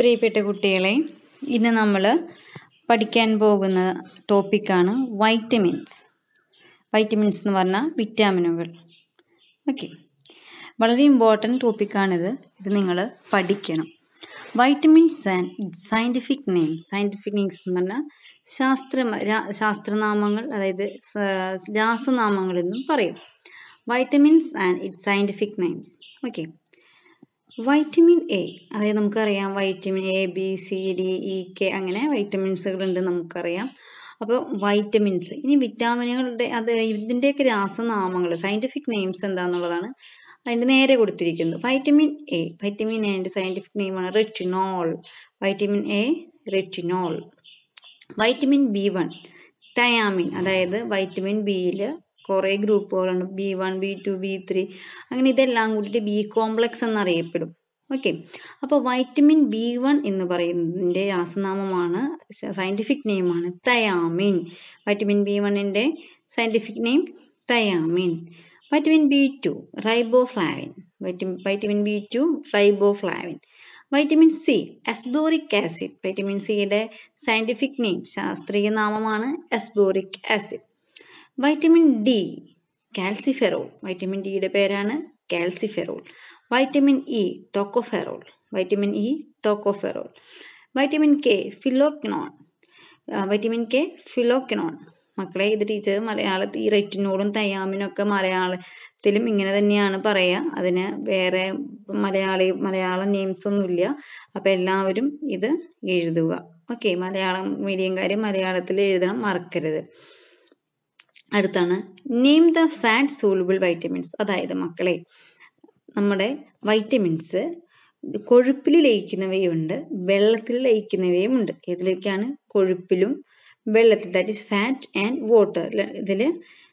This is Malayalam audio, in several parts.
പ്രിയപ്പെട്ട കുട്ടികളെ ഇന്ന് നമ്മൾ പഠിക്കാൻ പോകുന്ന ടോപ്പിക്കാണ് വൈറ്റമിൻസ് വൈറ്റമിൻസ് എന്ന് പറഞ്ഞാൽ വിറ്റാമിനുകൾ ഓക്കെ വളരെ ഇമ്പോർട്ടൻറ്റ് ടോപ്പിക്കാണിത് ഇത് നിങ്ങൾ പഠിക്കണം vitamins and scientific name scientific names എന്ന് പറഞ്ഞാൽ ശാസ്ത്ര രാ- ശാസ്ത്രനാമങ്ങൾ അതായത് സ- രാസനാമങ്ങൾ എന്നും പറയും vitamins and it scientific names okay vitamin A അതായത് നമുക്കറിയാം vitamin A B C D E K അങ്ങനെ വൈറ്റമിൻസുകളുണ്ട് നമുക്കറിയാം അപ്പോൾ വൈറ്റമിൻസ് ഇനി വിറ്റാമിനുകളുടെ അത് ഇതിൻ്റെയൊക്കെ രാസനാമങ്ങൾ സയൻറ്റിഫിക് നെയിംസ് എന്താണെന്നുള്ളതാണ് അതിൻ്റെ നേരെ കൊടുത്തിരിക്കുന്നത് വൈറ്റമിൻ എ വൈറ്റമിൻ എൻ്റെ സയൻറ്റിഫിക് നെയിമാണ് retinol vitamin A retinol vitamin B one thiamine അതായത് വൈറ്റമിൻ ബിയിൽ കുറേ ഗ്രൂപ്പുകളുണ്ട് B one B two B three അങ്ങനെ ഇതെല്ലാം കൂടിയിട്ട് ബി കോംപ്ലക്സ് എന്നറിയപ്പെടും ഓക്കെ അപ്പോൾ വൈറ്റമിൻ ബി വൺ എന്ന് പറയുന്നതിൻ്റെ രാസനാമമാണ് സയൻറ്റിഫിക് നെയിമാണ് തയാമിൻ വൈറ്റമിൻ ബി വണ്ണിൻ്റെ scientific name thiamine vitamin B two riboflavin vitamin vitamin B two riboflavin vitamin C ascorbic acid vitamin സിയുടെ സയൻറ്റിഫിക് നെയിം ശാസ്ത്രീയ നാമമാണ് ascorbic acid vitamin D calciferol vitamin ഡിയുടെ പേരാണ് calciferol vitamin E tocopherol vitamin E tocopherol vitamin K phylloquinone vitamin K phylloquinone മക്കളെ ഇത് ടീച്ചർ മലയാളത്തിൽ ഈ റെറ്റിനോടും തയ്യാമിനും ഒക്കെ മലയാളത്തിലും ഇങ്ങനെ തന്നെയാണ് പറയുക അതിന് വേറെ മലയാളി മലയാളം നെയിംസ് ഒന്നുമില്ല അപ്പോൾ എല്ലാവരും ഇത് എഴുതുക ഓക്കെ മലയാളം മീഡിയംകാർ മലയാളത്തിൽ എഴുതണം മറക്കരുത് അടുത്താണ് name the fat soluble vitamins അതായത് മക്കളെ നമ്മുടെ വൈറ്റമിൻസ് കൊഴുപ്പിൽ ലയിക്കുന്നവയുണ്ട് വെള്ളത്തിൽ ലയിക്കുന്നവയും ഉണ്ട് ഇതിലേക്കാണ് കൊഴുപ്പിലും വെള്ളത്തിൽ that is fat and water ഇതിൽ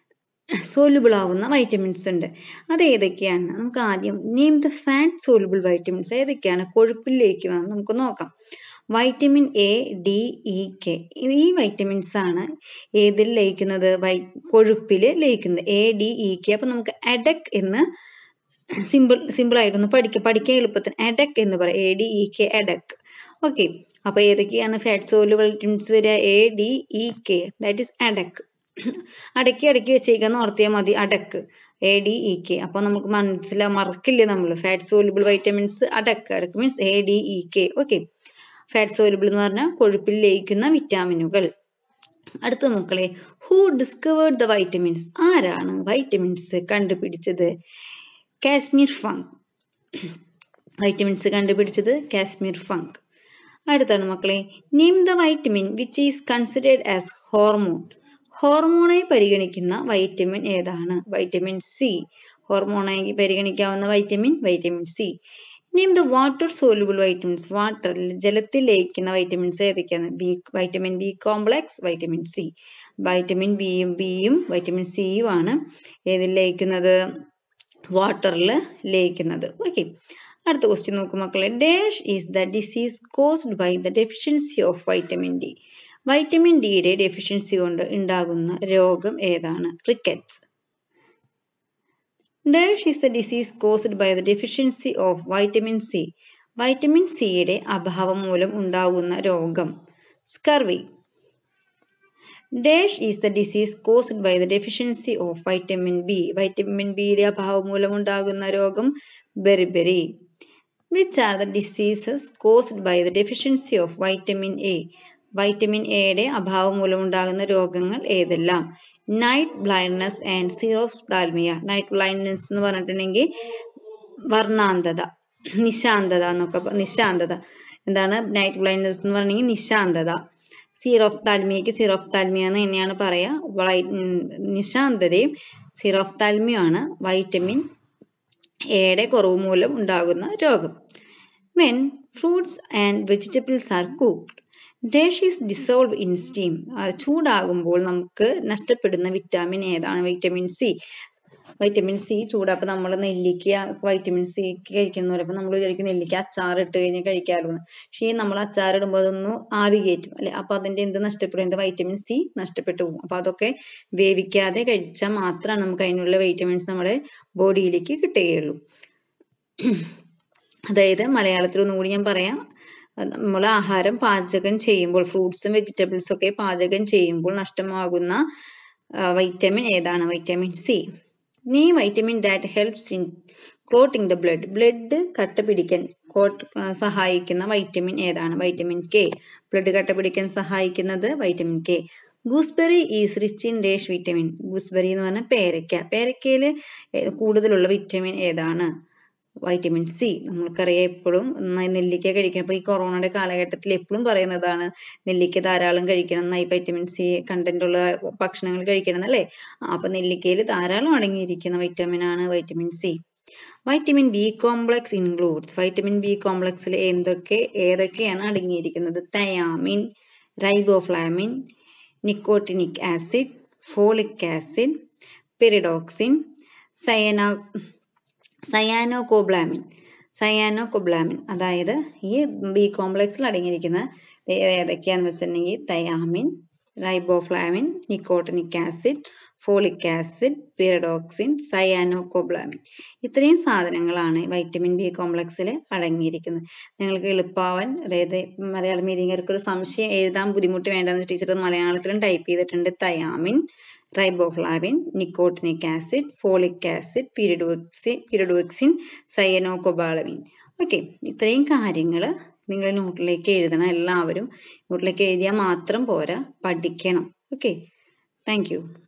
സോലുബിൾ ആവുന്ന വൈറ്റമിൻസ് ഉണ്ട് അത് ഏതൊക്കെയാണ് നമുക്ക് ആദ്യം name the fat soluble vitamins ഏതൊക്കെയാണ് കൊഴുപ്പിൽ ലയിക്കുന്നത് നമുക്ക് നോക്കാം vitamin A D E K ഈ വൈറ്റമിൻസ് ആണ് ഏതിൽ ലയിക്കുന്നത് വൈ കൊഴുപ്പിൽ ലയിക്കുന്നത് എ ഡി ഇ കെ അപ്പം നമുക്ക് അഡക് എന്ന് സിമ്പിൾ സിമ്പിൾ ആയിട്ടൊന്ന് പഠിക്കാം പഠിക്കാൻ എളുപ്പത്തിന് അഡക് എന്ന് പറയാം എ ഡി ഇ കെ അഡക് ഓക്കെ അപ്പോൾ ഏതൊക്കെയാണ് ഫാറ്റ് സോലുബിൾ വൈറ്റമിൻസ് വരിക A D E K that is അഡക് അടക്കി അടക്കി വെച്ചേക്കാന്ന് ഓർത്തിയാൽ മതി അടക്ക് എ ഡി ഇ കെ അപ്പോൾ നമുക്ക് മനസ്സിലാ മറക്കില്ല നമ്മൾ ഫാറ്റ് സോലുബിൾ വൈറ്റമിൻസ് അടക്ക് അടക്ക് means A D E K okay fat soluble എന്ന് പറഞ്ഞാൽ കൊഴുപ്പിൽ ലയിക്കുന്ന വിറ്റാമിനുകൾ അടുത്ത മക്കളെ ഹൂ ഡിസ്കവേർഡ് ദ വൈറ്റമിൻസ് ആരാണ് വൈറ്റമിൻസ് കണ്ടുപിടിച്ചത് കാശ്മീർ ഫങ്ക് വൈറ്റമിൻസ് കണ്ടുപിടിച്ചത് കാശ്മീർ ഫങ്ക് അടുത്താണ് മക്കളെ name the vitamin which is considered as hormone ഹോർമോണായി പരിഗണിക്കുന്ന വൈറ്റമിൻ ഏതാണ് വൈറ്റമിൻ സി ഹോർമോണായി പരിഗണിക്കാവുന്ന vitamin vitamin C name the water soluble vitamins വാട്ടറിൽ ജലത്തിൽ ലയിക്കുന്ന വൈറ്റമിൻസ് ഏതൊക്കെയാണ് B vitamin B complex vitamin C vitamin ബിയും ബിയും വൈറ്റമിൻ സിയും ആണ് ഏതിൽ ലയിക്കുന്നത് വാട്ടറിൽ ലയിക്കുന്നത് ഓക്കെ അടുത്ത ക്വസ്റ്റ്യൻ നോക്കും മക്കളെ dash is the disease caused by the deficiency of vitamin D vitamin ഡിയുടെ ഡെഫിഷ്യൻസി കൊണ്ട് ഉണ്ടാകുന്ന രോഗം ഏതാണ് rickets dash is the disease caused by the deficiency of vitamin C vitamin സിയുടെ അഭാവം മൂലം ഉണ്ടാകുന്ന രോഗം scurvy dash is the disease caused by the deficiency of vitamin B vitamin ബിയുടെ അഭാവം മൂലം ഉണ്ടാകുന്ന രോഗം beriberi which are the diseases caused by the deficiency of vitamin A vitamin എയുടെ അഭാവം മൂലം ഉണ്ടാകുന്ന രോഗങ്ങൾ ഏതെല്ലാം night blindness and xerophthalmia night blindness എന്ന് പറഞ്ഞിട്ടുണ്ടെങ്കിൽ വർണ്ണാന്തത നിശാന്തത എന്നൊക്കെ പ- നിശാന്തത എന്താണ് നൈറ്റ് ബ്ലൈൻഡ്നെസ് എന്ന് പറഞ്ഞെങ്കിൽ നിശാന്തത സീറോഫ്താൽമിയക്ക് സീറോഫ്താൽമിയ എന്ന് തന്നെയാണ് പറയുക വൈ നിശാന്തതയും സീറോഫ്താൽമിയുമാണ് വൈറ്റമിൻ എയുടെ കുറവ് മൂലം ഉണ്ടാകുന്ന രോഗം when fruits and vegetables are cooked dash is dissolve in steam അത് ചൂടാകുമ്പോൾ നമുക്ക് നഷ്ടപ്പെടുന്ന വിറ്റാമിൻ ഏതാണ് വൈറ്റമിൻ സി വൈറ്റമിൻ സി ചൂടാപ്പോൾ നമ്മൾ നെല്ലിക്ക വൈറ്റമിൻ സി കഴിക്കുന്നവരെ അപ്പോൾ നമ്മൾ വിചാരിക്കും നെല്ലിക്ക അച്ചാറിട്ട് കഴിഞ്ഞാൽ കഴിക്കാമല്ലോ പക്ഷേ ഈ നമ്മൾ അച്ചാറിടുമ്പോൾ അതൊന്ന് ആവി കയറ്റും അല്ലെ അപ്പോൾ അതിൻ്റെ എന്ത് നഷ്ടപ്പെടും എന്ത് വൈറ്റമിൻ സി നഷ്ടപ്പെട്ടു പോകും അപ്പോൾ അതൊക്കെ വേവിക്കാതെ കഴിച്ചാൽ മാത്രമാണ് നമുക്ക് അതിനുള്ള വൈറ്റമിൻസ് നമ്മുടെ ബോഡിയിലേക്ക് കിട്ടുകയുള്ളൂ അതായത് മലയാളത്തിൽ ഒന്നുകൂടി ഞാൻ പറയാം നമ്മൾ ആഹാരം പാചകം ചെയ്യുമ്പോൾ ഫ്രൂട്ട്സും വെജിറ്റബിൾസും ഒക്കെ പാചകം ചെയ്യുമ്പോൾ നഷ്ടമാകുന്ന വൈറ്റമിൻ ഏതാണ് വൈറ്റമിൻ സി നീ vitamin that helps in clotting the blood blood കട്ട പിടിക്കാൻ കോട്ട് സഹായിക്കുന്ന വൈറ്റമിൻ ഏതാണ് വൈറ്റമിൻ കെ ബ്ലഡ് കട്ട പിടിക്കാൻ സഹായിക്കുന്നത് vitamin K gooseberry is rich in dash vitamin gooseberry എന്ന് പറഞ്ഞാൽ പേരയ്ക്ക പേരയ്ക്കയിൽ കൂടുതലുള്ള വിറ്റമിൻ ഏതാണ് വൈറ്റമിൻ സി നമ്മൾക്കറിയാം എപ്പോഴും നെല്ലിക്ക കഴിക്കണം ഇപ്പോൾ ഈ കൊറോണയുടെ കാലഘട്ടത്തിൽ എപ്പോഴും പറയുന്നതാണ് നെല്ലിക്ക ധാരാളം കഴിക്കണം എന്നായി വൈറ്റമിൻ സി കണ്ടന്റ് ഉള്ള ഭക്ഷണങ്ങൾ കഴിക്കണം എന്നല്ലേ അപ്പൊ നെല്ലിക്കയിൽ ധാരാളം അടങ്ങിയിരിക്കുന്ന വൈറ്റമിൻ ആണ് vitamin C vitamin B complex includes vitamin B കോംപ്ലക്സിൽ എന്തൊക്കെ ഏതൊക്കെയാണ് അടങ്ങിയിരിക്കുന്നത് thiamine riboflavin nicotinic acid folic acid pyridoxine സയന സയാനോകോബ്ലാമിൻ സയാനോകോബ്ലാമിൻ അതായത് ഈ ബി കോംപ്ലക്സിൽ അടങ്ങിയിരിക്കുന്ന ഏതൊക്കെയാന്ന് വെച്ചിട്ടുണ്ടെങ്കിൽ thiamine riboflavin nicotinic acid folic acid pyridoxine cyanocobalamin ഇത്രയും സാധനങ്ങളാണ് വൈറ്റമിൻ ബി കോംപ്ലക്സിൽ അടങ്ങിയിരിക്കുന്നത് നിങ്ങൾക്ക് എളുപ്പമാവാൻ അതായത് മലയാളം മീഡിയക്കാർക്ക് ഒരു സംശയം എഴുതാൻ ബുദ്ധിമുട്ട് വേണ്ടെന്ന് ടീച്ചർ മലയാളത്തിലും ടൈപ്പ് ചെയ്തിട്ടുണ്ട് thiamine riboflavin nicotinic acid folic acid പിരിഡോക്സി പിരിഡോക്സിൻ സയനോകോബാളമിൻ ഓക്കെ ഇത്രയും കാര്യങ്ങൾ നിങ്ങൾ നോട്ടിലേക്ക് എഴുതണം എല്ലാവരും നോട്ടിലേക്ക് എഴുതിയാൽ മാത്രം പോരാ പഠിക്കണം ഓക്കെ താങ്ക് യു